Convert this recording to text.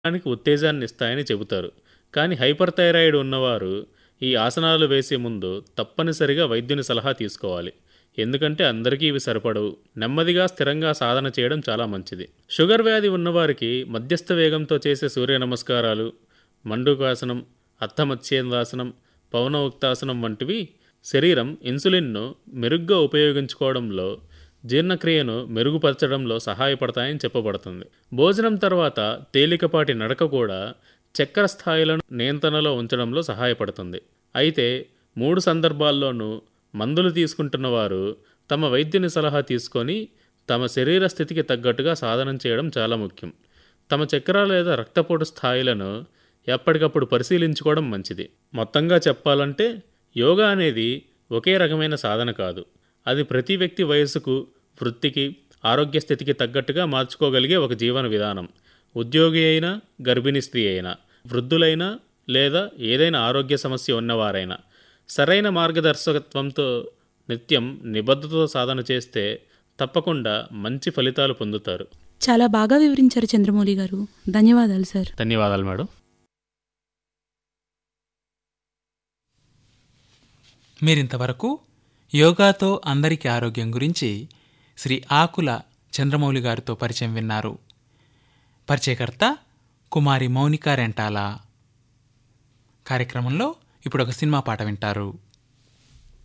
శరీరానికి ఉత్తేజాన్ని ఇస్తాయని చెబుతారు కానీ హైపర్ థైరాయిడ్ ఉన్నవారు ఈ ఆసనాలు వేసే ముందు తప్పనిసరిగా వైద్యుని సలహా తీసుకోవాలి ఎందుకంటే అందరికీ ఇవి సరిపడవు నెమ్మదిగా స్థిరంగా సాధన చేయడం చాలా మంచిది షుగర్ వ్యాధి ఉన్నవారికి మధ్యస్థ వేగంతో చేసే సూర్య నమస్కారాలు మండుకాసనం అర్థమత్స్యేంద్రాసనం పవనోక్తాసనం వంటివి శరీరం ఇన్సులిన్ను మెరుగ్గా ఉపయోగించుకోవడంలో జీర్ణక్రియను మెరుగుపరచడంలో సహాయపడతాయని చెప్పబడుతుంది భోజనం తర్వాత తేలికపాటి నడక కూడా చక్కెర స్థాయిలను నియంత్రణలో ఉంచడంలో సహాయపడుతుంది అయితే మూడు సందర్భాల్లోనూ మందులు తీసుకుంటున్న వారు తమ వైద్యుని సలహా తీసుకొని తమ శరీర స్థితికి తగ్గట్టుగా సాధనం చేయడం చాలా ముఖ్యం తమ చక్కెర లేదా రక్తపోటు స్థాయిలను ఎప్పటికప్పుడు పరిశీలించుకోవడం మంచిది మొత్తంగా చెప్పాలంటే యోగా అనేది ఒకే రకమైన సాధన కాదు అది ప్రతి వ్యక్తి వయస్సుకు వృత్తికి ఆరోగ్య స్థితికి తగ్గట్టుగా మార్చుకోగలిగే ఒక జీవన విధానం ఉద్యోగి అయినా గర్భిణీ స్త్రీ అయినా వృద్ధులైనా లేదా ఏదైనా ఆరోగ్య సమస్య ఉన్నవారైనా సరైన మార్గదర్శకత్వంతో నిత్యం నిబద్ధతతో సాధన చేస్తే తప్పకుండా మంచి ఫలితాలు పొందుతారు చాలా బాగా వివరించారు చంద్రమౌళి గారు ధన్యవాదాలు సార్ ధన్యవాదాలు మేడం మీరింతవరకు యోగాతో అందరికీ ఆరోగ్యం గురించి శ్రీ ఆకుల చంద్రమౌళి గారితో పరిచయం విన్నారు పరిచయకర్త కుమారి మౌనిక రెంటాల కార్యక్రమంలో ఇప్పుడు ఒక సినిమా పాట వింటారు